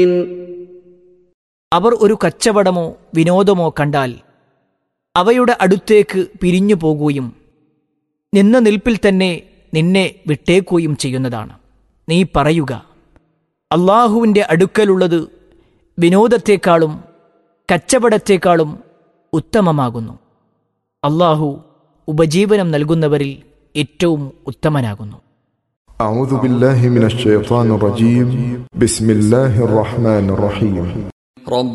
അവർ ഒരു കച്ചവടമോ വിനോദമോ കണ്ടാൽ അവയുടെ അടുത്തേക്ക് പിരിഞ്ഞു പോകുകയും നിന്ന നിൽപ്പിൽ തന്നെ നിന്നെ വിട്ടേക്കുകയും ചെയ്യുന്നതാണ് നീ പറയുക അള്ളാഹുവിൻ്റെ അടുക്കലുള്ളത് വിനോദത്തെക്കാളും കച്ചവടത്തെക്കാളും ഉത്തമമാകുന്നു അള്ളാഹു ഉപജീവനം നൽകുന്നവരിൽ ഏറ്റവും ഉത്തമനാകുന്നു أعوذ بالله من الشيطان الرجيم بسم الله الرحمن الرحيم رب